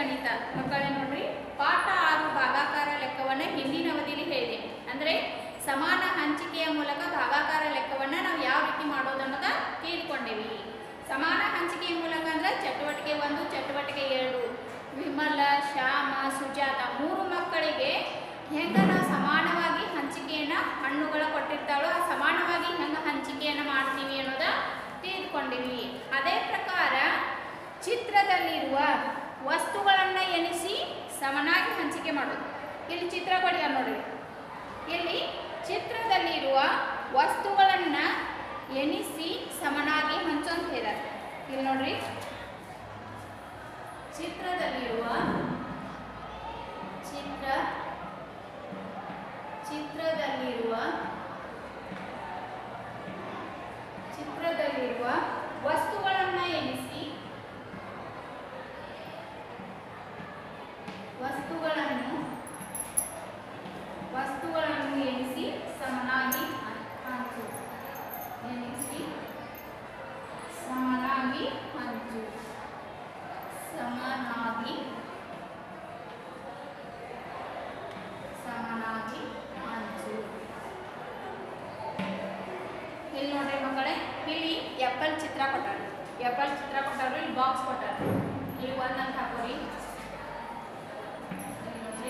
ಗಣಿತ ಮಕ್ಕಳೇ ನೋಡ್ರಿ ಪಾಠ ಆರು ಭಾಗಾಕಾರ ಲೆಕ್ಕವನ್ನು ಹಿಂದಿನ ಅವಧಿಯಲ್ಲಿ ಹೇಳಿದೆ ಅಂದರೆ ಸಮಾನ ಹಂಚಿಕೆಯ ಮೂಲಕ ಭಾಗಾಕಾರ ಲೆಕ್ಕವನ್ನು ನಾವು ಯಾವ ರೀತಿ ಮಾಡೋದು ಅನ್ನೋದ ತಿಳಿದುಕೊಂಡೇವಿ ಸಮಾನ ಹಂಚಿಕೆಯ ಮೂಲಕ ಅಂದ್ರೆ ಚಟುವಟಿಕೆ ಒಂದು ಚಟುವಟಿಕೆ ಎರಡು ವಿಮಲ ಶ್ಯಾಮ ಸುಜಾತ ಮೂರು ಮಕ್ಕಳಿಗೆ ಹೆಂಗ ನಾವು ಸಮಾನವಾಗಿ ಹಂಚಿಕೆಯನ್ನ ಹಣ್ಣುಗಳ ಕೊಟ್ಟಿರ್ತಾಳೋ ಆ ಸಮಾನವಾಗಿ ಹೆಂಗ ಹಂಚಿಕೆಯನ್ನ ಮಾಡ್ತೀವಿ ಅನ್ನೋದ ತಿಳಿದುಕೊಂಡಿವಿ ಅದೇ ಪ್ರಕಾರ ಚಿತ್ರದಲ್ಲಿರುವ ವಸ್ತುಗಳನ್ನು ಎಣಿಸಿ ಸಮನಾಗಿ ಹಂಚಿಕೆ ಮಾಡೋದು ಇಲ್ಲಿ ಚಿತ್ರ ಕೊಡಿಯ ನೋಡಿ ಇಲ್ಲಿ ಚಿತ್ರದಲ್ಲಿರುವ ವಸ್ತುಗಳನ್ನು ಎಣಿಸಿ ಸಮನಾಗಿ ಹಂಚು ಅಂತ ಹೇಳಿದ್ದಾರೆ ಇಲ್ಲಿ ನೋಡ್ರಿ ಚಿತ್ರದಲ್ಲಿರುವ ಚಿತ್ರ ಚಿತ್ರದಲ್ಲಿರುವ ಚಿತ್ರದಲ್ಲಿರುವ ವಸ್ತುಗಳನ್ನು ಎಣಿಸಿ ವಸ್ತುಗಳನ್ನು ವಸ್ತುಗಳನ್ನು ಎಣಿಸಿ ಸಮನಾಗಿ ಹಂಚು ಎಣಿಸಿ ಸಮನಾಗಿ ಹಂಚು ಸಮನಾಗಿ ಸಮನಾಗಿ ಹಂಚು ಇಲ್ಲಿ ನೋಡ್ರಿ ಮಕ್ಕಳೇ ಇಲ್ಲಿ ಎಪ್ಪಲ್ ಚಿತ್ರ ಕೊಟ್ಟಾರ ಎಪ್ಪಲ್ ಚಿತ್ರ ಕೊಟ್ಟಾರ ಇಲ್ಲಿ ಬಾಕ್ಸ್ ಕೊಟ್ಟಾರ ಇಲ್ಲಿ ಒಂದ್ ಅಂತ ಹಾಕೋರಿ ಇಲ್ಲಿ ನೋಡ್ರಿ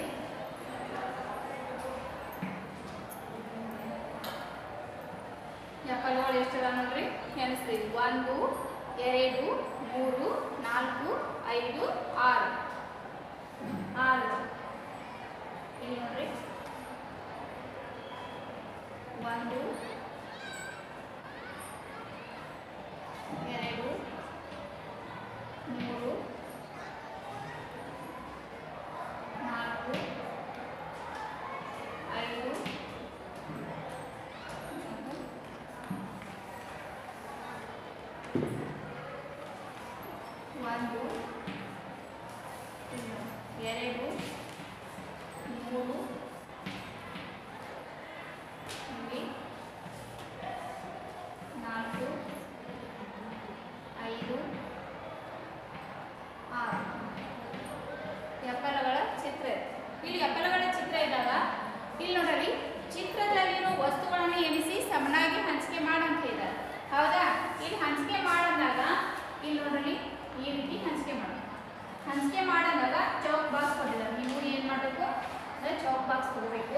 ಎಪ್ಪಲ್ಗಳು ಎಷ್ಟಿದ ನೋಡ್ರಿ ಎನಿಸ್ತೀವಿ ಒಂದು ಎರಡು ಮೂರು ನಾಲ್ಕು ಐದು ಆರು ಆರು ಇಲ್ಲಿ ನೋಡ್ರಿ ಒಂದು ಎರಡು ಮೂರು ನಾಲ್ಕು ಐದು ಒಂದು ಎರಡು ಮೂರು ಹೀಗೆ ನಾಲ್ಕು ಐದು ಆರು ಎಪ್ಪಲಗಳ ಚಿತ್ರ ಇದೆ. ಇಲ್ಲಿ ಎಪ್ಪಲಗಳ ಚಿತ್ರ ಇದ್ದಾಗ ಇಲ್ಲಿ ನೋಡ್ರಿ ಚಿತ್ರದಲ್ಲಿರೋ ವಸ್ತುಗಳನ್ನು ಎಣಿಸಿ ಸಮನಾಗಿ ಹಂಚಿಕೆ ಮಾಡಂತ ಹೇಳಿದ್ದಾರೆ ಹೌದಾ ಇಲ್ಲಿ ಹಂಚಿಕೆ ಮಾಡಂದಾಗ ಇಲ್ಲಿ ನೋಡ್ರಿ ಈ ರೀತಿ ಹಂಚಿಕೆ ಮಾಡೋದು ಹಂಚಿಕೆ ಮಾಡಂದಾಗ ಚೌಕ್ ಬಾಕ್ಸ್ ಕೊಟ್ಟಿದ್ದಾರೆ ನೀವು ಏನು ಮಾಡಬೇಕು ಅಂದರೆ ಚೌಕ್ ಬಾಕ್ಸ್ ಕೊಡಬೇಕು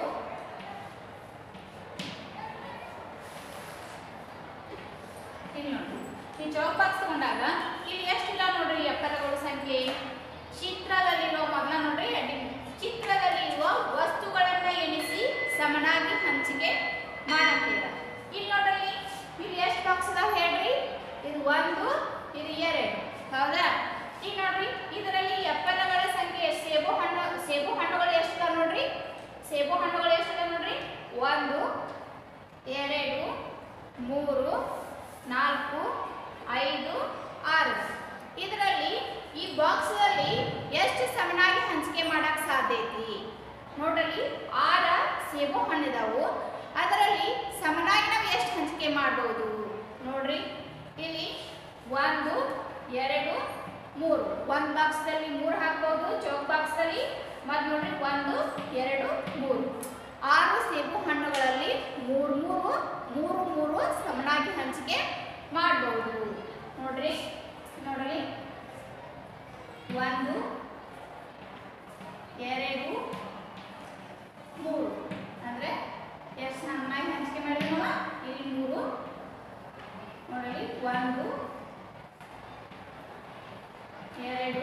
ಇಲ್ಲಿ ನೋಡಿ ಈ ಚೌಕ್ ಬಾಕ್ಸ್ ತಗೊಂಡಾಗ ಇಲ್ಲಿ ಎಷ್ಟಿಲ್ಲ ನೋಡ್ರಿ ಎಪ್ಪಲಗಳು ಸಂಖ್ಯೆ ಚಿತ್ರದಲ್ಲಿರೋ ಮೊದಲ ನೋಡ್ರಿ ಅಡ್ಡಿ ಚಿತ್ರದಲ್ಲಿರುವ ವಸ್ತುಗಳನ್ನ ಎಣಿಸಿ ಸಮನಾಗಿ ಹಂಚಿಕೆ ಮಾಡಂತೀರ ಇಲ್ಲಿ ನೋಡ್ರಿ ಇಲ್ಲಿ ಎಷ್ಟು ಬಾಕ್ಸ್ ಅದಾವ ಹೇಳ್ರಿ ಇದು ಒಂದು ಇದು ಎರಡು ಹೌದಾ ಈಗ ನೋಡ್ರಿ ಇದರಲ್ಲಿ ಎಪ್ಪಲಗಳ ಸಂಖ್ಯೆ ಎಷ್ಟು ಸೇಬು ಹಣ್ಣು ಸೇಬು ಹಣ್ಣುಗಳು ಎಷ್ಟಿದಾವ ನೋಡ್ರಿ ಸೇಬು ಹಣ್ಣುಗಳು ಎಷ್ಟಿದಾವ ನೋಡ್ರಿ ಒಂದು ಎರಡು ಮೂರು ನಾಲ್ಕು ಐದು ಆರು ಇದರಲ್ಲಿ ಈ ಬಾಕ್ಸಲ್ಲಿ ಎಷ್ಟು ಸಮನಾಗಿ ಹಂಚಿಕೆ ಮಾಡಕ್ ಸಾಧ್ಯ ಐತಿ ನೋಡ್ರಿ ಆರ ಸೇಬು ಹಣ್ಣಿದಾವು ಅದರಲ್ಲಿ ಸಮನಾಗಿ ನಾವು ಎಷ್ಟು ಹಂಚಿಕೆ ಮಾಡ್ಬೋದು ನೋಡ್ರಿ ಇಲ್ಲಿ ಒಂದು ಎರಡು ಮೂರು ಒಂದು ಬಾಕ್ಸ್ದಲ್ಲಿ ಮೂರು ಹಾಕ್ಬೋದು ಚೌಕ್ ಬಾಕ್ಸ್ದಲ್ಲಿ ಮತ್ತು ನೋಡ್ರಿ ಒಂದು ಎರಡು ಮೂರು ಆರು ಸೇಬು ಹಣ್ಣುಗಳಲ್ಲಿ ಮೂರು ಮೂರು ಮೂರು ಮೂರು ಸಮನಾಗಿ ಹಂಚಿಕೆ ಮಾಡ್ಬೋದು ನೋಡ್ರಿ ನೋಡ್ರಿ ಒಂದು ಎರಡು ಮೂರು ಅಂದರೆ ಎಷ್ಟು ಸಮನಾಗಿ ಹಂಚಿಕೆ ಮಾಡಿದ್ವಿ ನಾವು ಇಲ್ಲಿ ಮೂರು ನೋಡ್ರಿ ಒಂದು ಎರಡು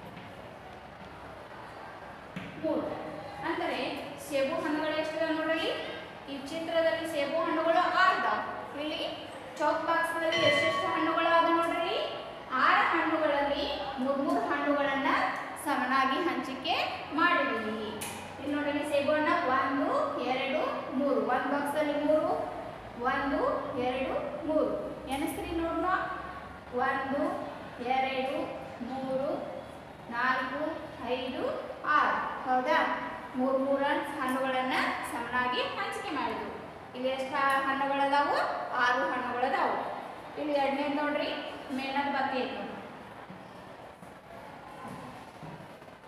ಮೂರು ಅಂದರೆ ಸೇಬು ಹಣ್ಣುಗಳು ಎಷ್ಟಿದಾವೆ ನೋಡ್ರಿ ಈ ಚಿತ್ರದಲ್ಲಿ ಸೇಬು ಹಣ್ಣುಗಳು ಆರ್ದಾವ್ ಇಲ್ಲಿ ಚೌಕ್ ಬಾಕ್ಸ್ನಲ್ಲಿ ಎಷ್ಟೆಷ್ಟು ಹಣ್ಣುಗಳು ಅದ ನೋಡ್ರಿ ಆರು ಹಣ್ಣುಗಳಲ್ಲಿ ಮೂರು ಮೂರು ಹಣ್ಣುಗಳನ್ನ ಸಮನಾಗಿ ಹಂಚಿಕೆ ಮಾಡಿದೀವಿ ಇಲ್ಲಿ ನೋಡ್ರಿ ಸೇಬು ಹಣ್ಣ ಒಂದು ಎರಡು ಮೂರು ಒಂದು ಬಾಕ್ಸಲ್ಲಿ ಮೂರು ಒಂದು ಎರಡು ಮೂರು ಎಣಿಸ್ರಿ ನೋಡ್ರ ಒಂದು ಎರಡು ಮೂರು ನಾಲ್ಕು ಐದು ಆರು ಹೌದಾ ಮೂರು ಮೂರು ಹಣ್ಣುಗಳನ್ನು ಸಮನಾಗಿ ಹಂಚಿಕೆ ಮಾಡಿದ್ವು ಇಲ್ಲಿ ಎಷ್ಟು ಹಣ್ಣುಗಳದಾವು ಆರು ಹಣ್ಣುಗಳದಾವು ಇಲ್ಲಿ ಎರಡನೇದು ನೋಡ್ರಿ ಮೇಲದ ಬಾಕಿ ಐತೆ ನೋಡಿ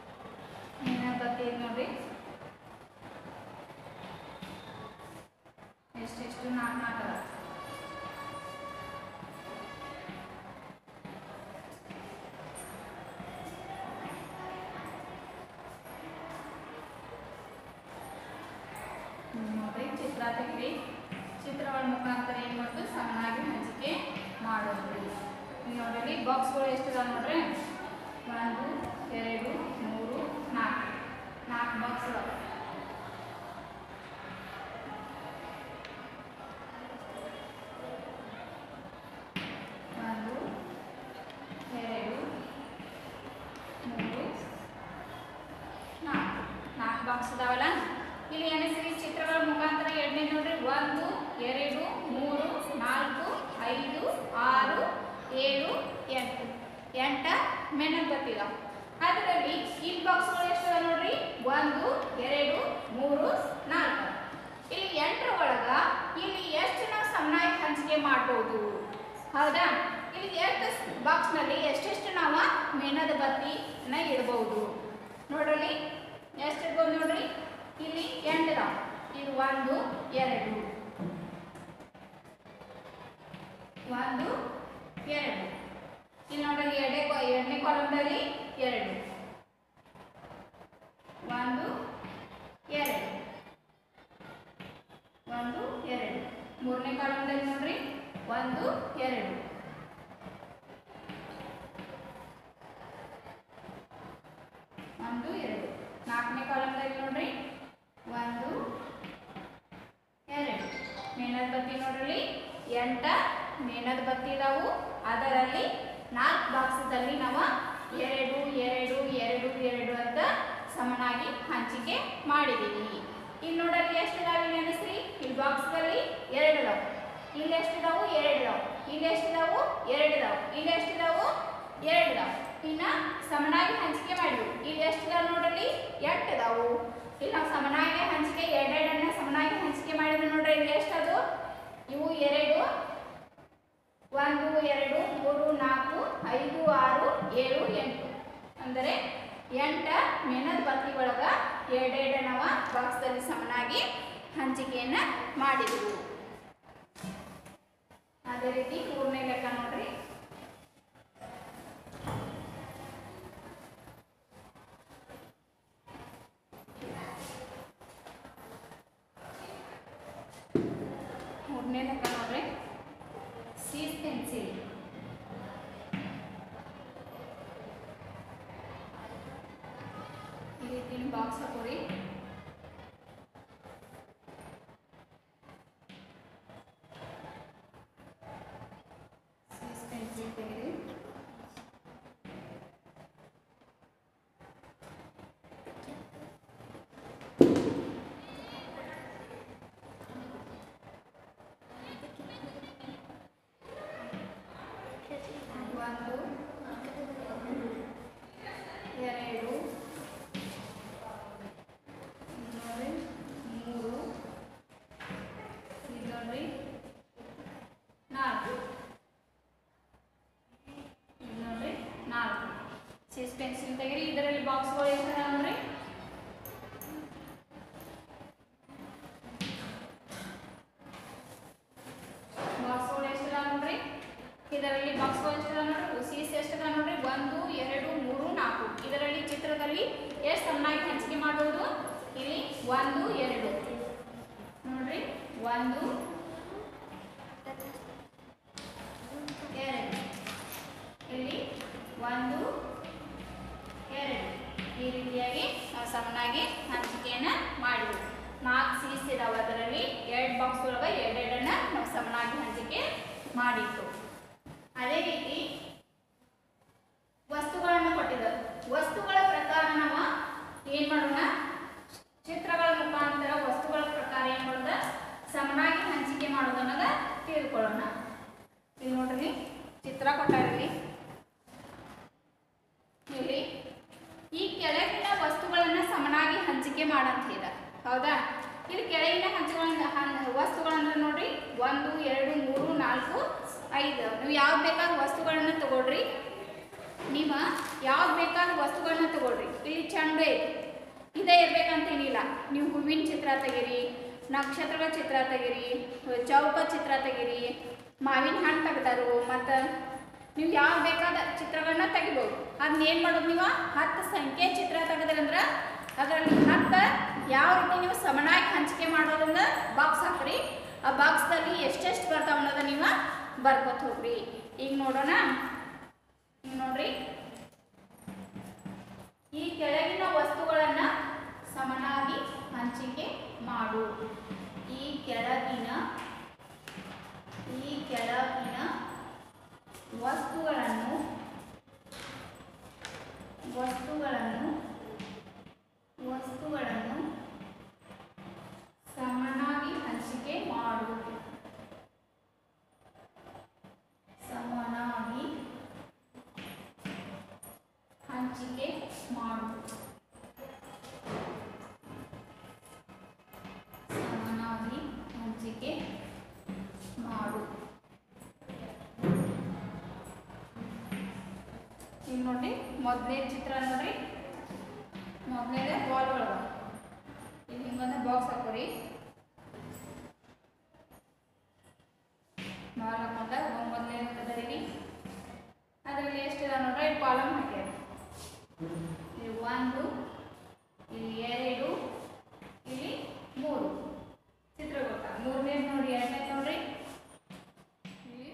ಚಿತ್ರ ತೆಗೆರಿ ಚಿತ್ರಗಳ ಮುಖಾಂತರ ಏನು ಮಾಡೋದು ಸಮನಾಗಿ ಹಂಚಿಕೆ ಮಾಡೋದು ಈಗ ನೋಡ್ರಿ ಬಾಕ್ಸ್ಗಳು ಎಷ್ಟಿದಾವೆ ನೋಡ್ರಿ ಒಂದು ಎರಡು ಮೂರು ನಾಲ್ಕು ನಾಲ್ಕು ಬಾಕ್ಸ್ ಇದಾವೆ ಒಂದು ಎರಡು ಮೂರು ನಾಲ್ಕು ನಾಲ್ಕು ಬಾಕ್ಸ್ ಇದಾವಲ್ಲ ಇಲ್ಲಿ ಎಣಿಸಿ ಚಿತ್ರಗಳ ಮುಖಾಂತರ ಎರಡನೇ ನೋಡ್ರಿ ಒಂದು ಎರಡು ಮೂರು ನಾಲ್ಕು ಐದು ಆರು ಏಳು ಎಂಟು ಎಂಟ ಮೆಣಕ್ ಬರ್ತಿದಾವ ಅದರಲ್ಲಿ ಈ ಬಾಕ್ಸ್ಗಳು ಎಷ್ಟು ನೋಡ್ರಿ ಒಂದು ಎರಡು ಮೂರು ನಾಲ್ಕು ಇಲ್ಲಿ ಎಂಟರ ಒಳಗ ಇಲ್ಲಿ ಎಷ್ಟು ನಾವು ಸಮನಾಗಿ ಹಂಚಿಕೆ ಮಾಡ್ಬೋದು ಹೌದಾ ಇಲ್ಲಿ ಎಷ್ಟು ಬಾಕ್ಸ್ನಲ್ಲಿ ಎಷ್ಟೆಷ್ಟು ನಾವು ಮೇಣದ ಬತ್ತಿನ ಇಡ್ಬೋದು ನೋಡ್ರಿ ಎಷ್ಟು ಇರ್ಬೋದು ನೋಡ್ರಿ ಇಲ್ಲಿ ಎಂಟು ಇದಾವ ಇದು ಒಂದು ಎರಡು ಒಂದು ಎರಡು ಇಲ್ಲಿ ನೋಡ್ರಿ ಎರಡೇ ಕೊ- ಎರಡನೇ ಕಾಲಮ್ದಲ್ಲಿ ಎರಡು ಒಂದು ಎರಡು ಒಂದು ಎರಡು ಮೂರನೇ ಕಾಲಮ್ದಲ್ಲಿ ನೋಡ್ರಿ ಒಂದು ಎರಡು ಒಂದು ಎರಡು ನಾಲ್ಕನೇ ಕಾಲಮ್ದಲ್ಲಿ ನೋಡ್ರಿ ಒಂದು ಎರಡು ಮೇಣದ ಬತ್ತಿ ನೋಡ್ರಿ ಎಂಟ ಮೇಣದ ಬತ್ತಿ ಇದಾವು ಅದರಲ್ಲಿ ನಾಲ್ಕು ಬಾಕ್ಸದಲ್ಲಿ ನಾವು ಎರಡು ಎರಡು ಎರಡು ಎರಡು ಅಂತ ಸಮನಾಗಿ ಹಂಚಿಕೆ ಮಾಡಿದ್ದೀವಿ ಇಲ್ಲಿ ನೋಡಲ್ಲಿ ಎಷ್ಟು ಇದಾವೆ ನೆನೆಸ್ರಿ ಇಲ್ಲಿ ಬಾಕ್ಸ್ದಲ್ಲಿ ಎರಡು ಇದಾವೆ ಇಲ್ಲಿ ಎಷ್ಟಿದಾವು ಎರಡು ಇದಾವೆ ಇಲ್ಲಿ ಎಷ್ಟಿದಾವು ಎರಡು ಇದಾವೆ ಇಲ್ಲಿ ಎಷ್ಟಿದಾವು ಎರಡು ಇದಾವೆ ಇನ್ನ ಸಮನಾಗಿ ಹಂಚಿಕೆ ಮಾಡಿದ್ವಿ ಇಲ್ಲಿ ಎಷ್ಟಿದಾವೆ ನೋಡ್ರಿ ಎಂಟು ಇದಾವು ಇಲ್ಲಿ ನಾವು ಸಮನಾಗಿ ಹಂಚಿಕೆ ಎರಡೆರಡನ್ನ ಸಮನಾಗಿ ಹಂಚಿಕೆ ಮಾಡಿದ್ರೆ ನೋಡ್ರಿ ಇಲ್ಲಿ ಎಷ್ಟದು ಇವು ಎರಡು ಒಂದು ಎರಡು ಮೂರು ನಾಲ್ಕು ಐದು ಆರು ಏಳು ಎಂಟು ಅಂದರೆ ಎಂಟ ಮೇಣದ ಬತ್ತಿ ಒಳಗ ಎರಡೆರಡು ನಾವು ಬಾಕ್ಸ್ದಲ್ಲಿ ಸಮನಾಗಿ ಹಂಚಿಕೆಯನ್ನ ಮಾಡಿದೆವು ಅದೇ ರೀತಿ ಮೂರನೇ ಲೆಕ್ಕ ನೋಡ್ರಿ ಮೂರನೇ ಲೆಕ್ಕ ನೋಡ್ರಿ ಸೀಸ್ ಪೆನ್ಸಿಲ್ ಈ ರೀತಿ ಬಾಕ್ಸ್ ಹಾಕೋರಿ ಸೀಸ್ ಪೆನ್ಸಿಲ್ ತೆಗೆರಿ ಒಂದು ಎರಡು ಇದು ನೋಡ್ರಿ ಮೂರು ಇದು ನೋಡ್ರಿ ನಾಲ್ಕು ಇದು ನೋಡ್ರಿ ನಾಲ್ಕು ಸೀಸ್ ಪೆನ್ಸಿಲ್ ತೆಗೀರಿ ಇದರಲ್ಲಿ ಬಾಕ್ಸ್ಗಳು ಎಷ್ಟು ನೋಡ್ರಿ ಬಾಕ್ಸ್ಗಳು ಎಷ್ಟಿದ ನೋಡ್ರಿ ಇದರಲ್ಲಿ ಬಾಕ್ಸ್ಗಳು ಎಷ್ಟಿದ ನೋಡ್ರಿ ಸೀಸ್ ಎಷ್ಟಿದ ನೋಡ್ರಿ ಒಂದು ಎರಡು ಮೂರು ನಾಲ್ಕು ಇದರಲ್ಲಿ ಚಿತ್ರದಲ್ಲಿ ಎಷ್ಟು ಸಮನಾಗಿ ಹಂಚಿಕೆ ಮಾಡುವುದು ಇಲ್ಲಿ ಒಂದು ಎರಡು ನೋಡ್ರಿ ಒಂದು ಎರಡು ಇಲ್ಲಿ ಒಂದು ಎರಡು ಈ ರೀತಿಯಾಗಿ ನಾವು ಸಮನಾಗಿ ಹಂಚಿಕೆಯನ್ನ ಮಾಡಿದ್ವಿ ನಾಲ್ಕು ಸೀಸ್ ಇದಾವೆ ಅದರಲ್ಲಿ ಎರಡು ಬಾಕ್ಸ್ ಒಳಗೆ ಎರಡೆರಡನ್ನ ನಾವು ಸಮನಾಗಿ ಹಂಚಿಕೆ ಮಾಡಿತ್ತು ಅದೇ ರೀತಿ ವಸ್ತುಗಳನ್ನು ಕೊಟ್ಟಿದ್ದಾರೆ ವಸ್ತುಗಳ ಪ್ರಕಾರ ನಾವು ಏನ್ ಮಾಡೋಣ ಚಿತ್ರಗಳ ಮುಖಾಂತರ ವಸ್ತುಗಳ ಪ್ರಕಾರ ಏನ್ ಮಾಡೋದ ಸಮನಾಗಿ ಹಂಚಿಕೆ ಮಾಡೋದು ಅನ್ನೋದ ತಿಳ್ಕೊಳ್ಳೋಣ ಇಲ್ಲಿ ನೋಡ್ರಿ ಚಿತ್ರ ಕೊಟ್ಟಾರಲ್ಲಿ ಇಲ್ಲಿ ಈ ಕೆಳಗಿನ ವಸ್ತುಗಳನ್ನ ಸಮನಾಗಿ ಹಂಚಿಕೆ ಮಾಡಂತ ಹೇಳಿದ ಹೌದಾ ಇಲ್ಲಿ ಕೆಳಗಿನ ಹಂಚಿಕೆಗಳನ್ನ ಹನ್- ವಸ್ತುಗಳಂದ್ರೆ ನೋಡ್ರಿ ಒಂದು ಎರಡು ಮೂರು ನಾಲ್ಕು ಐದು ನೀವು ಯಾವ್ದು ಬೇಕಾದ ವಸ್ತುಗಳನ್ನ ತಗೊಳ್ರಿ ನೀವು ಯಾವ್ದು ಬೇಕಾದ ವಸ್ತುಗಳನ್ನ ತಗೊಳ್ರಿ ಇಲ್ಲಿ ಚೆಂಡು ಐತಿ ಇದೇ ಇರ್ಬೇಕಂತ ಏನಿಲ್ಲ ನೀವು ಹೂವಿನ ಚಿತ್ರ ತೆಗೀರಿ ನಕ್ಷತ್ರಗಳ ಚಿತ್ರ ತೆಗೀರಿ ಚೌಕ ಚಿತ್ರ ತೆಗೀರಿ ಮಾವಿನ ಹಣ್ಣು ತೆಗ್ದಾರು ಮತ್ತು ನೀವು ಯಾವ ಬೇಕಾದ ಚಿತ್ರಗಳನ್ನ ತೆಗಿಬೋದು ಅದನ್ನ ಏನು ಮಾಡೋದು ನೀವು ಹತ್ತು ಸಂಖ್ಯೆ ಚಿತ್ರ ತೆಗೆದ್ರಂದ್ರೆ ಅದರಲ್ಲಿ ಹತ್ತ ಯಾವ ರೀತಿ ನೀವು ಸಮನಾಗಿ ಹಂಚಿಕೆ ಮಾಡೋದನ್ನ ಬಾಕ್ಸ್ ಹಾಕ್ರಿ ಆ ಬಾಕ್ಸ್ದಲ್ಲಿ ಎಷ್ಟೆಷ್ಟು ಬರ್ತಾವ ಅನ್ನೋದನ್ನ ನೀವು ಬರ್ಕೊತ ಹೋಗ್ರಿ ಈಗ ನೋಡೋಣ ಈಗ ನೋಡ್ರಿ ಈ ಕೆಳಗಿನ ವಸ್ತುಗಳನ್ನ ಸಮನಾಗಿ ಹಂಚಿಕೆ ಮಾಡು ಈ ಕೆಳಗಿನ ಈ ಕೆಳಗಿನ ವಸ್ತುಗಳನ್ನು ವಸ್ತುಗಳನ್ನು ವಸ್ತುಗಳನ್ನು ಸಮನಾಗಿ ಹಂಚಿಕೆ ಮಾಡು ಸಮನಾಗಿ ಹಂಚಿಕೆ ಮಾಡು ಸಮನಾಗಿ ಹಂಚಿಕೆ ಮಾಡು ಈಗ ನೋಡಿ ಮೊದಲನೇ ಚಿತ್ರ ನೋಡ್ರಿ ಮೊದಲನೇದೇ ಬಾಲ್ ಒಳಗ ಇಲ್ಲಿ ಹಿಂಗೊಂದು ಬಾಕ್ಸ್ ಹಾಕೋರಿ ಬಾಲ್ ಹಾಕೊಂಡ ಮೊದಲನೇ ಬರೀರಿ ಅದರಲ್ಲಿ ಎಷ್ಟಿದೆ ನೋಡ್ರಿ ಕಾಲಮ್ ಹಾಕ್ಯಾರ ಇಲ್ಲಿ ಒಂದು ಇಲ್ಲಿ ಎರಡು ಇಲ್ಲಿ ಮೂರು ಚಿತ್ರ ಗೊತ್ತಾ ಮೂರನೇ ನೋಡಿ ಎರಡನೇ ನೋಡ್ರಿ ಇಲ್ಲಿ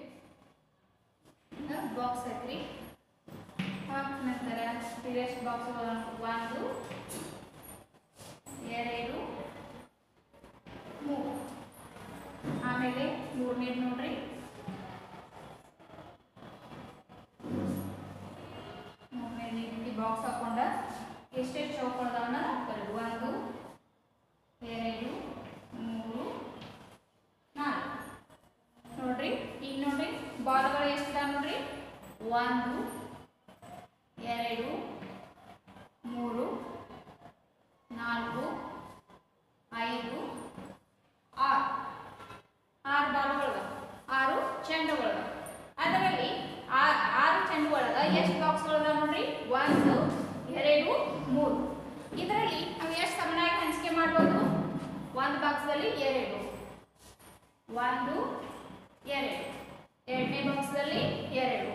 ಬಾಕ್ಸ್ ಐತ್ರಿ ಹಾಕ್ ನಂತರ ಎಷ್ಟು ಬಾಕ್ಸ್ ಒಂದು ಎರಡು ಮೂರು ಆಮೇಲೆ ಮೂರನೇ ನೋಡ್ರಿ ಮೂರನೇ ರೀತಿ ಬಾಕ್ಸ್ ಹಾಕೊಂಡ ಎಷ್ಟೆಷ್ಟು ಚೌಕಗಳನ್ನ ಹಾಕ್ತಾರೆ ಒಂದು ಎರಡು ಮೂರು ನಾಲ್ಕು ನೋಡ್ರಿ ಈಗ ನೋಡ್ರಿ ಬಾಲ್ಗಳು ಎಷ್ಟಿದಾವ ನೋಡ್ರಿ ಒಂದು ಎರಡು ಮೂರು ನಾಲ್ಕು ಐದು ಆರು ಆರು ಬಾಲುಗಳು ಆರು ಚೆಂಡುಗಳು ಅದರಲ್ಲಿ ಆ- ಆರು ಚೆಂಡುಗಳದ ಎಷ್ಟು ಬಾಕ್ಸ್ಗಳದ ನೋಡ್ರಿ ಒಂದು ಎರಡು ಮೂರು ಇದರಲ್ಲಿ ನಾವು ಎಷ್ಟು ಸಮನಾಗಿ ಹಂಚಿಕೆ ಮಾಡ್ಬೋದು ಒಂದು ಬಾಕ್ಸ್ದಲ್ಲಿ ಎರಡು ಒಂದು ಎರಡು ಎರಡನೇ ಬಾಕ್ಸ್ದಲ್ಲಿ ಎರಡು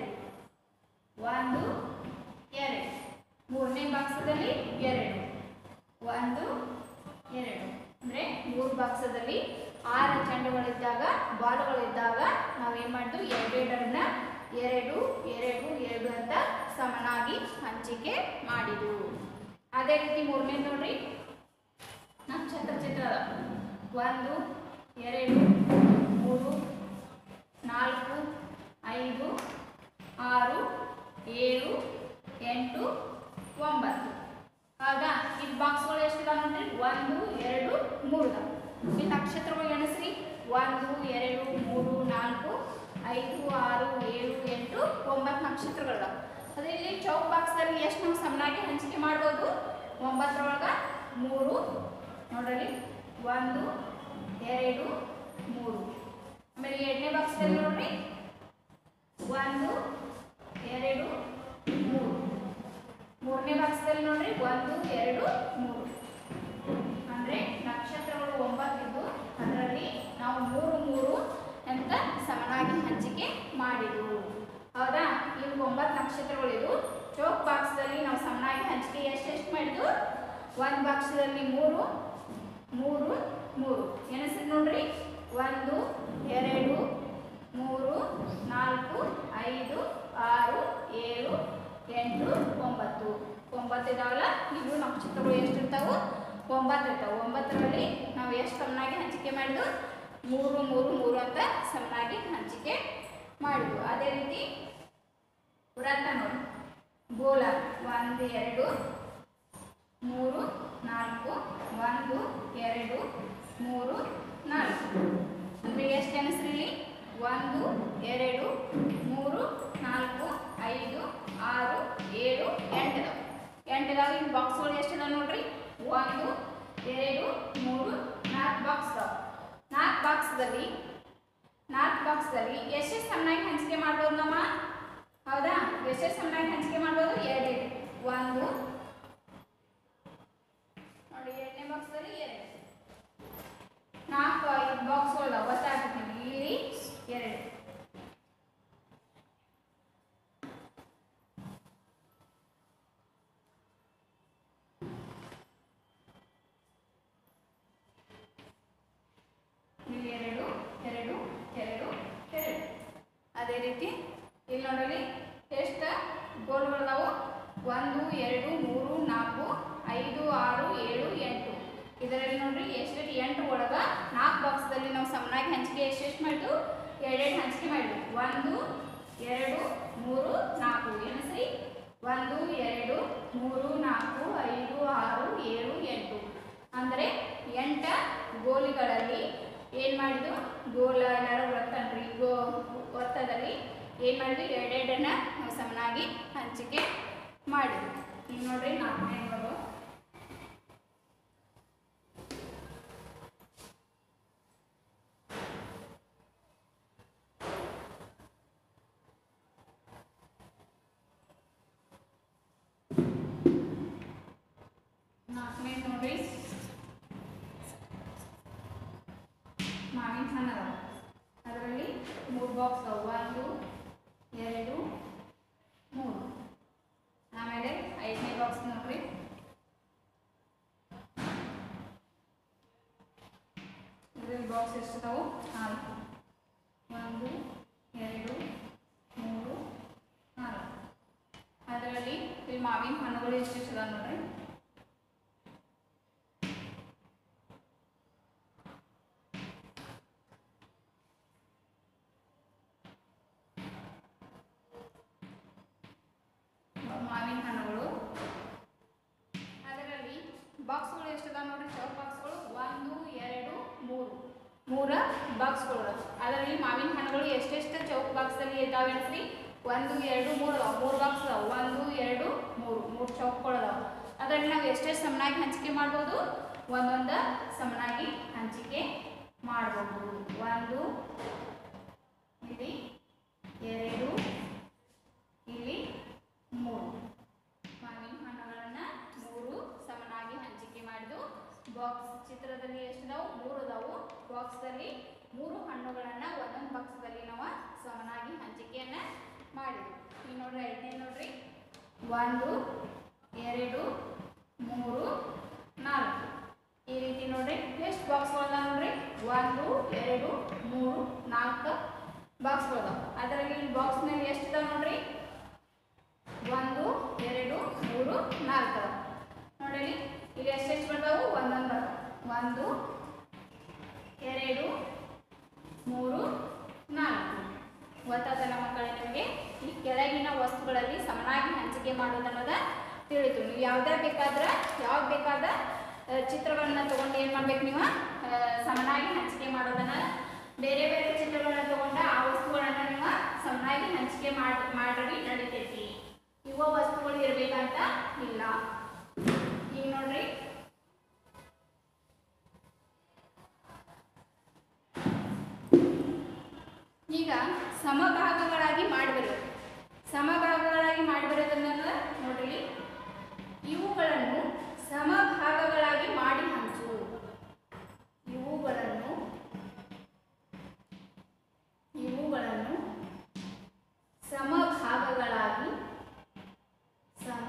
ಒಂದು ಎರಡು ಮೂರನೇ ಬಾಕ್ಸದಲ್ಲಿ ಎರಡು ಒಂದು ಎರಡು ಅಂದರೆ ಮೂರು ಬಾಕ್ಸದಲ್ಲಿ ಆರು ಚೆಂಡುಗಳಿದ್ದಾಗ ಬಾಲುಗಳಿದ್ದಾಗ ನಾವೇನು ಮಾಡಿದ್ವು ಎರಡೆರಡನ್ನ ಎರಡು ಎರಡು ಎರಡು ಅಂತ ಸಮನಾಗಿ ಹಂಚಿಕೆ ಮಾಡಿದ್ವು ಅದೇ ರೀತಿ ಮೂರನೇ ನೋಡ್ರಿ ನಕ್ಷತ್ರ ಚಿತ್ರ ಅದ. ಒಂದು ಎರಡು ಮೂರು ನಾಲ್ಕು ಐದು ಆರು ಏಳು ಎಂಟು ಒಂಬತ್ತು ಹೌದಾ ಇಲ್ಲಿ ಬಾಕ್ಸ್ಗಳು ಎಷ್ಟಿದಾವ ನೋಡ್ರಿ ಒಂದು ಎರಡು ಮೂರು ಇದಾವ ಇಲ್ಲಿ ನಕ್ಷತ್ರಗಳು ಎಣಿಸ್ರಿ ಒಂದು ಎರಡು ಮೂರು ನಾಲ್ಕು ಐದು ಆರು ಏಳು ಎಂಟು ಒಂಬತ್ತು ನಕ್ಷತ್ರಗಳಿದಾವ ಅದೇ ಇಲ್ಲಿ ಚೌಕ್ ಬಾಕ್ಸ್ದಲ್ಲಿ ಎಷ್ಟು ನಾವು ಸಮನಾಗಿ ಹಂಚಿಕೆ ಮಾಡ್ಬೋದು ಒಂಬತ್ತರೊಳಗೆ ಮೂರು ನೋಡ್ರಿ ಒಂದು ಎರಡು ಮೂರು ಆಮೇಲೆ ಎರಡನೇ ಬಾಕ್ಸ್ದಲ್ಲಿ ನೋಡ್ರಿ ಒಂದು ಎರಡು ಮೂರು ಮೂರನೇ ಬಾಕ್ಸ್ದಲ್ಲಿ ನೋಡ್ರಿ ಒಂದು ಎರಡು ಮೂರು ಅಂದ್ರೆ ನಕ್ಷತ್ರಗಳು ಒಂಬತ್ತಿದ್ದು ಅದರಲ್ಲಿ ನಾವು ಮೂರು ಮೂರು ಅಂತ ಸಮನಾಗಿ ಹಂಚಿಕೆ ಮಾಡಿದ್ವು ಹೌದಾ ಇವು ಒಂಬತ್ತು ನಕ್ಷತ್ರಗಳಿದು ಚೌಕ್ ಬಾಕ್ಸ್ದಲ್ಲಿ ನಾವು ಸಮನಾಗಿ ಹಂಚಿಕೆ ಎಷ್ಟೆಷ್ಟು ಮಾಡಿದ್ವು ಒಂದು ಬಾಕ್ಸ್ದಲ್ಲಿ ಮೂರು ಮೂರು ಮೂರು ಎಣಿಸಿ ನೋಡ್ರಿ ಒಂದು ಎರಡು ಮೂರು ನಾಲ್ಕು ಐದು ಆರು ಏಳು ಎಂಟು ಒಂಬತ್ತು ಒಂಬತ್ತು ಇದಾವಲ್ಲ ಇವು ನಕ್ಷತ್ರಗಳು ಎಷ್ಟು ಇರ್ತಾವು ಒಂಬತ್ತು ಇರ್ತಾವೆ ಒಂಬತ್ತರಲ್ಲಿ ನಾವು ಎಷ್ಟು ಸಮನಾಗಿ ಹಂಚಿಕೆ ಮಾಡಿದ್ವು ಮೂರು ಮೂರು ಮೂರು ಅಂತ ಸಮನಾಗಿ ಹಂಚಿಕೆ ಮಾಡಿದ್ವು ಅದೇ ರೀತಿ ವೃತ್ತ ನೋಡಿ ಗೋಲ ಒಂದು ಎರಡು ಮೂರು ನಾಲ್ಕು ಒಂದು ಎರಡು ಮೂರು ನಾಲ್ಕು ಅಂದರೆ ಎಷ್ಟು ಎಣಿಸ್ರಿ ಇಲ್ಲಿ ಒಂದು ಎರಡು ಮೂರು ನಾಲ್ಕು ಐದು ಆರು ಏಳು ಎಂಟು ಇದಾವೆ ಎಂಟು ಇದಾವೆ ಇಲ್ಲಿ ಬಾಕ್ಸ್ಗಳು ಎಷ್ಟು ಇದಾವೆ ನೋಡ್ರಿ ಒಂದು ಎರಡು ಮೂರು ನಾಲ್ಕು ಬಾಕ್ಸ್ ಇದಾವೆ ನಾಲ್ಕು ಬಾಕ್ಸ್ದಲ್ಲಿ ನಾಲ್ಕು ಬಾಕ್ಸ್ದಲ್ಲಿ ಎಷ್ಟೆಷ್ಟು ಸಮನಾಗಿ ಹಂಚಿಕೆ ಮಾಡ್ಬೋದು ನಮ್ಮ ಹೌದಾ ಎಷ್ಟೆಷ್ಟು ಸಮನಾಗಿ ಹಂಚಿಕೆ ಮಾಡ್ಬೋದು ಎರಡು ಒಂದು ನೋಡಿ ಎರಡನೇ ಬಾಕ್ಸ್ದಲ್ಲಿ ಎರಡು ನಾಲ್ಕು ಐದು ಬಾಕ್ಸ್ಗಳು ಗೊತ್ತಾಗ್ತೀನಿ ಇಲ್ಲಿ ಎರಡು ಅದೇ ರೀತಿ ಇಲ್ಲಿ ನೋಡಲಿ ಎಷ್ಟು ಗೋಲ್ಗಳಿದಾವು ಒಂದು ಎರಡು ಮೂರು ನಾಲ್ಕು ಐದು ಆರು ಏಳು ಎಂಟು ಇದರಲ್ಲಿ ನೋಡ್ರಿ ಎಷ್ಟೆಷ್ಟು ಎಂಟು ಒಳಗ ನಾಲ್ಕು ಬಾಕ್ಸ್ದಲ್ಲಿ ನಾವು ಸಮನಾಗಿ ಹಂಚಿಕೆ ಎಷ್ಟೆಷ್ಟು ಮಾಡಿದ್ವು ಎರಡೆರಡು ಹಂಚಿಕೆ ಮಾಡಿದ್ವಿ ಒಂದು ಎರಡು ಮೂರು ನಾಲ್ಕು ಎಣಿಸ್ರಿ ಒಂದು ಎರಡು ಮೂರು ನಾಲ್ಕು ಐದು ಆರು ಏಳು ಎಂಟು ಅಂದರೆ ಎಂಟ ಗೋಲಿಗಳಲ್ಲಿ ಏನು ಮಾಡಿದ್ವು ಗೋಲ ಎಲ್ಲರೂ ವರ್ತನ್ರಿ ಗೋ ವರ್ತದಲ್ಲಿ ಏನು ಮಾಡಿದ್ವಿ ಎರಡೆರಡನ್ನ ನಾವು ಸಮನಾಗಿ ಹಂಚಿಕೆ ಮಾಡಿದ್ವಿ ಈಗ ನೋಡ್ರಿ ನಾಲ್ಕನೇ ಗೋಲು ನಾಲ್ಕನೇ ನೋಡ್ರಿ ಮಾವಿನ ಹಣ್ಣು ಅದಾವ ಅದರಲ್ಲಿ ಮೂರು ಬಾಕ್ಸ್ ಅದಾವ ಒಂದು ಎರಡು ಮೂರು ಆಮೇಲೆ ಐದನೇ ಬಾಕ್ಸ್ ನೋಡ್ರಿ ಇದರಲ್ಲಿ ಬಾಕ್ಸ್ ಎಷ್ಟು ಅದಾವು ನಾಲ್ಕು ಒಂದು ಎರಡು ಮೂರು ನಾಲ್ಕು ಅದರಲ್ಲಿ ಇಲ್ಲಿ ಮಾವಿನ ಹಣ್ಣುಗಳು ಎಷ್ಟೆಷ್ಟು ಅದಾವ ನೋಡ್ರಿ ಮಾವಿನ ಹಣ್ಣುಗಳು ಅದರಲ್ಲಿ ಬಾಕ್ಸ್ಗಳು ಎಷ್ಟಿದಾವೆ ನೋಡ್ರಿ ಚೌಕ್ ಬಾಕ್ಸ್ಗಳು ಒಂದು ಎರಡು ಮೂರು ಮೂರ ಬಾಕ್ಸ್ಗಳು ಅದಾವ. ಅದರಲ್ಲಿ ಮಾವಿನ ಹಣ್ಣುಗಳು ಎಷ್ಟೆಷ್ಟು ಚೌಕ್ ಬಾಕ್ಸಲ್ಲಿ ಇದ್ದಾವೆ ಅನ್ಸ್ರಿ ಒಂದು ಎರಡು ಮೂರು ಅದಾವ ಮೂರು ಬಾಕ್ಸ್ ಅದಾವ ಒಂದು ಎರಡು ಮೂರು ಮೂರು ಚೌಕ್ಗಳು ಅದಾವ ಅದರಲ್ಲಿ ನಾವು ಎಷ್ಟೆಷ್ಟು ಸಮನಾಗಿ ಹಂಚಿಕೆ ಮಾಡ್ಬೋದು ಒಂದೊಂದು ಸಮನಾಗಿ ಹಂಚಿಕೆ ಮಾಡ್ಬೋದು ಒಂದು ಇಲ್ಲಿ ಎರಡು ಇಲ್ಲಿ ಮೂರು ಮಾವಿನ ಹಣ್ಣುಗಳನ್ನು ಮೂರು ಸಮನಾಗಿ ಹಂಚಿಕೆ ಮಾಡಿದ್ದು ಬಾಕ್ಸ್ ಚಿತ್ರದಲ್ಲಿ ಎಷ್ಟಿದಾವು ಮೂರು ಅದಾವು ಬಾಕ್ಸ್ದಲ್ಲಿ ಮೂರು ಹಣ್ಣುಗಳನ್ನು ಒಂದೊಂದು ಬಾಕ್ಸ್ದಲ್ಲಿ ನಾವು ಸಮನಾಗಿ ಹಂಚಿಕೆಯನ್ನು ಮಾಡಿದ್ವಿ ಈಗ ನೋಡ್ರಿ ಐದನೇ ನೋಡ್ರಿ ಒಂದು ಎರಡು ಮೂರು ನಾಲ್ಕು ಈ ರೀತಿ ನೋಡ್ರಿ ಎಷ್ಟು ಬಾಕ್ಸ್ಗಳದ ನೋಡ್ರಿ ಒಂದು ಎರಡು ಮೂರು ನಾಲ್ಕು ಬಾಕ್ಸ್ಗಳದಾವ ಅದರಲ್ಲಿ ಬಾಕ್ಸ್ನಲ್ಲಿ ಎಷ್ಟು ಇದಾವೆ ನೋಡ್ರಿ ಒಂದು ಎರಡು ಮೂರು ನಾಲ್ಕು ಅದಾವ ನೋಡಿ ಇಲ್ಲಿ ಎಷ್ಟೆಷ್ಟು ಬರ್ತಾವು ಒಂದೊಂದು ಬರ್ತಾವ ಒಂದು ಎರಡು ಮೂರು ನಾಲ್ಕು ಗೊತ್ತಾದಲ್ಲ ಮಕ್ಕಳೇ ನಿಮಗೆ ಈ ಕೆಳಗಿನ ವಸ್ತುಗಳಲ್ಲಿ ಸಮನಾಗಿ ಹಂಚಿಕೆ ಮಾಡೋದನ್ನೋದ ತಿಳಿತು ನೀವು ಯಾವುದೇ ಬೇಕಾದ್ರೆ ಯಾವ್ದು ಬೇಕಾದ ಆ, ಚಿತ್ರಗಳನ್ನ ತಗೊಂಡು ಏನು ಮಾಡ್ಬೇಕು ನೀವು ಆ, ಸಮನಾಗಿ ಹಂಚಿಕೆ ಮಾಡೋದನ್ನ ಬೇರೆ ಬೇರೆ ಚಿತ್ರಗಳನ್ನ ತಗೊಂಡು ಆ ವಸ್ತುಗಳನ್ನ ನೀವು ಸಮನಾಗಿ ಹಂಚಿಕೆ ಮಾಡಿ ಮಾಡ್ರಿ ನಡಿತೈತಿ ಇವ ವಸ್ತುಗಳು ಇರ್ಬೇಕಂತ ಇಲ್ಲ ಈಗ ನೋಡ್ರಿ ಈಗ ಸಮಭಾಗಗಳಾಗಿ ಮಾಡಬರೋದು ಸಮಭಾಗಗಳಾಗಿ ಮಾಡಬರೋದನ್ನ ನೋಡ್ರಿ ಇವುಗಳನ್ನು ಸಮಭಾಗಗಳಾಗಿ ಮಾಡಿ ಹಂಚು ಇವುಗಳನ್ನು ಇವುಗಳನ್ನು ಸಮಭಾಗಗಳಾಗಿ ಸಮ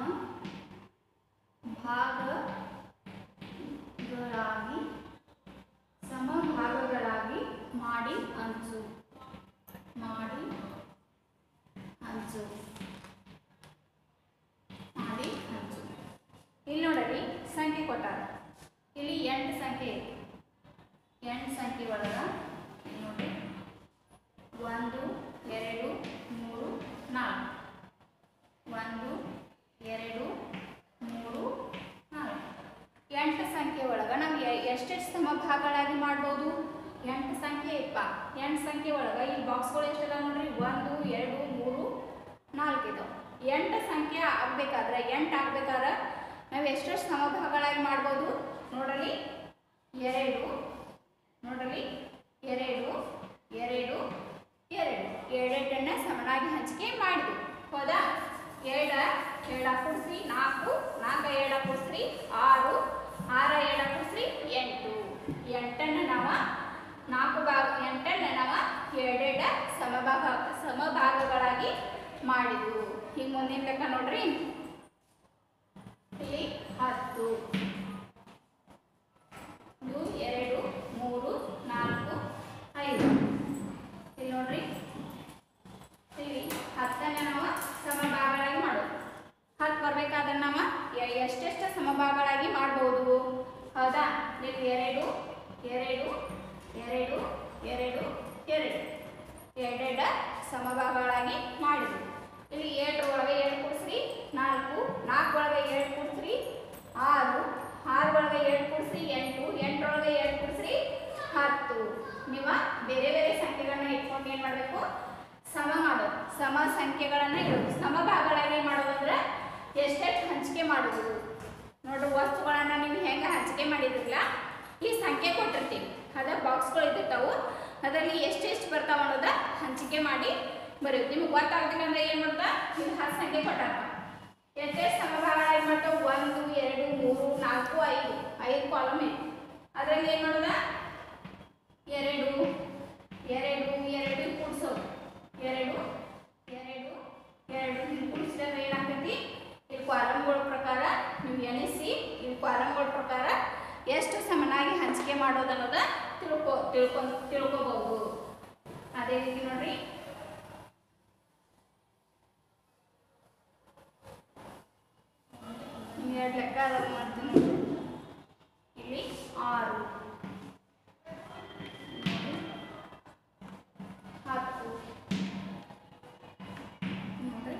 ಭಾಗಗಳಾಗಿ ಸಮಭಾಗಗಳಾಗಿ ಮಾಡಿ ಹಂಚು ಮಾಡಿ ಹಂಚು ಮಾಡಿ ಹಂಚು ಇಲ್ಲಿ ನೋಡ್ರಿ ಸಂಖ್ಯೆ ಕೊಟ್ಟಾರ ಇಲ್ಲಿ ಎಂಟು ಸಂಖ್ಯೆ ಇದೆ ಎಂಟು ಸಂಖ್ಯೆ ಒಳಗ ಇಲ್ಲಿ ನೋಡ್ರಿ ಒಂದು ಎರಡು ಮೂರು ನಾಲ್ಕು ಒಂದು ಎರಡು ಮೂರು ನಾಲ್ಕು ಎಂಟು ಸಂಖ್ಯೆ ಒಳಗೆ ನಾವು ಎಷ್ಟೆಷ್ಟು ಸಮಭಾಗಗಳಾಗಿ ಮಾಡ್ಬೋದು ಎಂಟು ಸಂಖ್ಯೆ ಇಪ್ಪ ಎಂಟು ಸಂಖ್ಯೆ ಒಳಗೆ ಈ ಬಾಕ್ಸ್ಗಳು ಎಷ್ಟಿದಾವೆ ನೋಡ್ರಿ ಒಂದು ಎರಡು ಮೂರು ನಾಲ್ಕು ಇದಾವೆ ಎಂಟು ಸಂಖ್ಯೆ ಆಗ್ಬೇಕಾದ್ರೆ ಎಂಟು ಆಗ್ಬೇಕಾದ್ರೆ ನಾವು ಎಷ್ಟೆಷ್ಟು ಸಮಭಾಗಗಳಾಗಿ ಮಾಡ್ಬೋದು ನೋಡ್ರಿ ಎರಡು ನೋಡ್ರಿ ಎರಡು ಎರಡು ಎರಡು ಎರಡೆರಡನ್ನ ಸಮನಾಗಿ ಹಂಚಿಕೆ ಮಾಡಿದ್ವಿ ಹೌದಾ ಎರಡ ಎರಡ ಕೂಡಿಸ್ರಿ ನಾಲ್ಕು ನಾಲ್ಕು ಎರಡ ಕೂಡಿಸ್ರಿ ಆರು ಆರ ಎರಡ ಕೂಡಿಸ್ರಿ ಎಂಟು ಎಂಟನ್ನು ನಾವು ನಾಲ್ಕು ಭಾಗ ಎಂಟನ್ನು ನಾವು ಎರಡೆರಡ ಸಮಭಾಗ ಸಮಭಾಗಗಳಾಗಿ ಮಾಡಿದ್ವು ಈಗ ಮುಂದಿನ ಲೆಕ್ಕ ನೋಡ್ರಿ ಇಲ್ಲಿ ಹತ್ತು ಇದು ಎರಡು ಮೂರು ನಾಲ್ಕು ಐದು ಇಲ್ಲಿ ನೋಡ್ರಿ ಅದನ್ನ ನಾವು ಎ- ಎಷ್ಟೆಷ್ಟು ಸಮಭಾಗಗಳಾಗಿ ಮಾಡ್ಬೋದು ಹೌದಾ ನೀವು ಎರಡು ಎರಡು ಎರಡು ಎರಡು ಎರಡು ಎರಡೆರಡ ಸಮಭಾಗಗಳಾಗಿ ಮಾಡಿದ್ವಿ ಇಲ್ಲಿ ಏಳು ಒಳಗೆ ಏಳು ಕೂಡಿಸ್ರಿ ನಾಲ್ಕು ನಾಲ್ಕು ಒಳಗೆ ಏಳು ಕೂಡಿಸ್ರಿ ಆರು ಆರು ಒಳಗೆ ಏಳು ಕೂಡಿಸ್ರಿ ಎಂಟು ಎಂಟರೊಳಗೆ ಏಳು ಕೂಡಿಸ್ರಿ ಹತ್ತು ನೀವು ಬೇರೆ ಬೇರೆ ಸಂಖ್ಯೆಗಳನ್ನ ಇಟ್ಕೊಂಡು ಏನು ಮಾಡಬೇಕು ಸಮ ಮಾಡೋದು ಸಮ ಸಂಖ್ಯೆಗಳನ್ನ ಇಡೋದು ಸಮಭಾಗಗಳಾಗಿ ಮಾಡೋದಂದ್ರೆ ಎಷ್ಟೆಷ್ಟು ಹಂಚಿಕೆ ಮಾಡೋದು ನೋಡ್ರಿ ವಸ್ತುಗಳನ್ನ ನೀವು ಹೆಂಗೆ ಹಂಚಿಕೆ ಮಾಡಿದ್ರಲ್ಲ ಈ ಸಂಖ್ಯೆ ಕೊಟ್ಟಿರ್ತೀವಿ ಅದ ಬಾಕ್ಸ್ಗಳು ಇದ್ದಿರ್ತಾವು ಅದರಲ್ಲಿ ಎಷ್ಟೆಷ್ಟು ಬರ್ತಾವ ಅನ್ನೋದ ಹಂಚಿಕೆ ಮಾಡಿ ಬರೆಯೋದು ನಿಮ್ಗೆ ಗೊತ್ತಾಗ್ತಿಲ್ಲ ಅಂದ್ರೆ ಏನು ಮಾಡ್ತಾ ಇಲ್ಲಿ ಹತ್ತು ಸಂಖ್ಯೆ ಕೊಟ್ಟಾರ ಎಷ್ಟೆಷ್ಟು ಸಮಭಾಗಗಳಾಗಿ ಮಾಡ್ತಾವೆ ಒಂದು ಎರಡು ಮೂರು ನಾಲ್ಕು ಐದು ಐದು ಕಾಲಮ್ ಇದೆ ಅದರಲ್ಲಿ ಏನು ಮಾಡೋದ ಎರಡು ಎರಡು ಎರಡು ಕೂಡಿಸೋದು ಎರಡು ಎರಡು ಎರಡು ಹಿಂಗೆ ಕೂಡಿಸಿದ್ರೆ ಏನಾಗ್ತೈತಿ ಇಲ್ಲಿ ಕಾಲಮ್ಗಳ ಪ್ರಕಾರ ನೀವು ಎಣಿಸಿ ಇಲ್ಲಿ ಕಾಲಮ್ಗಳ ಪ್ರಕಾರ ಎಷ್ಟು ಸಮನಾಗಿ ಹಂಚಿಕೆ ಮಾಡೋದು ಅನ್ನೋದ ತಿಳ್ಕೊ ತಿಳ್ಕೊಂಡು ತಿಳ್ಕೊಬಹುದು ಅದೇ ರೀತಿ ನೋಡ್ರಿ ಇನ್ನು ಎರಡು ಲೆಕ್ಕ ಅದಾವ ಮಾಡ್ತೀನಿ ನೋಡ್ರಿ. ಇಲ್ಲಿ ಆರು ಹತ್ತು ನೋಡ್ರಿ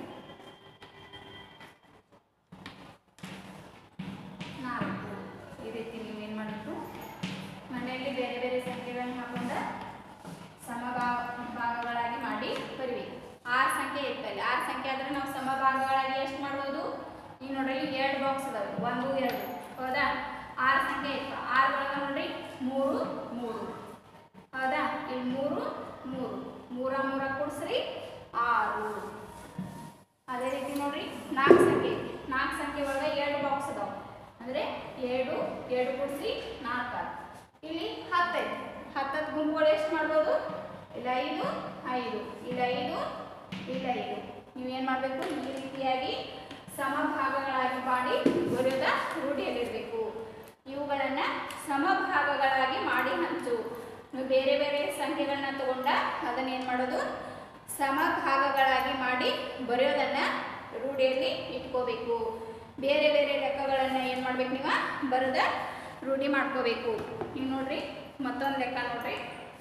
ನಾಲ್ಕು ಈ ರೀತಿ ನೀವೇನು ಮಾಡಬೇಕು ಮನೆಯಲ್ಲಿ ಬೇರೆ ಬೇರೆ ಸಂಖ್ಯೆಗಳನ್ನ ಹಾಕೊಂಡ ಸಮಭಾಗ ಭಾಗಗಳಾಗಿ ಮಾಡಿ ಬರಿಬೇಕು ಆರು ಸಂಖ್ಯೆ ಇರ್ತಲ್ಲ ಆರು ಸಂಖ್ಯೆ ಆದ್ರೆ ನಾವು ಸಮಭಾಗಗಳಾಗಿ ಎಷ್ಟು ಮಾಡ್ಬೋದು ಈಗ ನೋಡ್ರಿ ಇಲ್ಲಿ ಎರಡು ಬಾಕ್ಸ್ ಅದಾವೆ ಒಂದು ಎರಡು ಹೌದಾ ಆರು ಸಂಖ್ಯೆ ಇತ್ತು ಆರು ಒಳಗೆ ನೋಡ್ರಿ ಮೂರು ಮೂರು ಹೌದಾ ಇಲ್ಲಿ ಮೂರು ಮೂರು ಮೂರ ಮೂರ ಕೂಡಿಸ್ರಿ ಆರು ಅದೇ ರೀತಿ ನೋಡ್ರಿ ನಾಲ್ಕು ಸಂಖ್ಯೆ ಐತಿ ನಾಲ್ಕು ಸಂಖ್ಯೆ ಒಳಗೆ ಎರಡು ಬಾಕ್ಸ್ ಅದಾವೆ ಅಂದರೆ ಎರಡು ಎರಡು ಕೂಡಿಸಿ ನಾಲ್ಕು ಆರು ಇಲ್ಲಿ ಹತ್ತೈತಿ ಹತ್ತತ್ತು ಗುಂಪುಗಳು ಎಷ್ಟು ಮಾಡ್ಬೋದು ಇಲ್ಲ ಐದು ಐದು ಇಲ್ಲ ಐದು ಇಲ್ಲ ಐದು ನೀವೇನು ಮಾಡಬೇಕು ಈ ರೀತಿಯಾಗಿ ಸಮಭಾಗಗಳಾಗಿ ಮಾಡಿ ಬರೆಯೋದ ರೂಢಿಯಲ್ಲಿರಬೇಕು ಇವುಗಳನ್ನು ಸಮಭಾಗಗಳಾಗಿ ಮಾಡಿ ಹಂಚು ನೀವು ಬೇರೆ ಬೇರೆ ಸಂಖ್ಯೆಗಳನ್ನ ತಗೊಂಡ ಅದನ್ನ ಏನು ಮಾಡೋದು ಸಮಭಾಗಗಳಾಗಿ ಮಾಡಿ ಬರೆಯೋದನ್ನು ರೂಢಿಯಲ್ಲಿ ಇಟ್ಕೋಬೇಕು ಬೇರೆ ಬೇರೆ ಲೆಕ್ಕಗಳನ್ನು ಏನು ಮಾಡ್ಬೇಕು ನೀವು ಬರೆದ ರೂಢಿ ಮಾಡ್ಕೋಬೇಕು ನೀವು ನೋಡ್ರಿ ಮತ್ತೊಂದು ಲೆಕ್ಕ ನೋಡ್ರಿ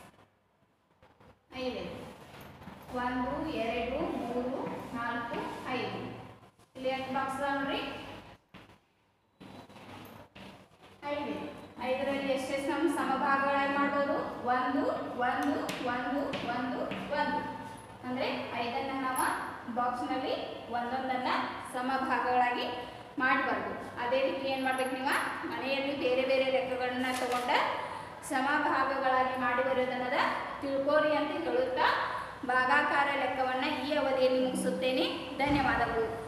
ಐದು ಒಂದು ಎರಡು ಮೂರು ನಾಲ್ಕು ಐದು ಇಲ್ಲಿ ಎಷ್ಟು ಬಾಕ್ಸ್ ಅದಾವ ನೋಡ್ರಿ ಐದು ಐದರಲ್ಲಿ ಎಷ್ಟೆಷ್ಟು ನಮ್ಮ ಸಮಭಾಗಗಳಾಗಿ ಮಾಡ್ಬೋದು ಒಂದು ಒಂದು ಒಂದು ಒಂದು ಒಂದು ಅಂದರೆ ಐದನ್ನು ನಾವು ಬಾಕ್ಸ್ನಲ್ಲಿ ಒಂದೊಂದನ್ನು ಸಮಭಾಗಗಳಾಗಿ ಮಾಡಬಾರ್ದು ಅದೇ ರೀತಿ ಏನು ಮಾಡ್ಬೇಕು ನೀವು ಮನೆಯಲ್ಲಿ ಬೇರೆ ಬೇರೆ ಲೆಕ್ಕಗಳನ್ನ ತಗೊಂಡ ಸಮಭಾಗಗಳಾಗಿ ಮಾಡಿ ಬರೋದನ್ನದ ತಿಳ್ಕೋರಿ ಅಂತ ಹೇಳುತ್ತಾ ಭಾಗಾಕಾರ ಲೆಕ್ಕವನ್ನು ಈ ಅವಧಿಯಲ್ಲಿ ಮುಗಿಸುತ್ತೇನೆ ಧನ್ಯವಾದಗಳು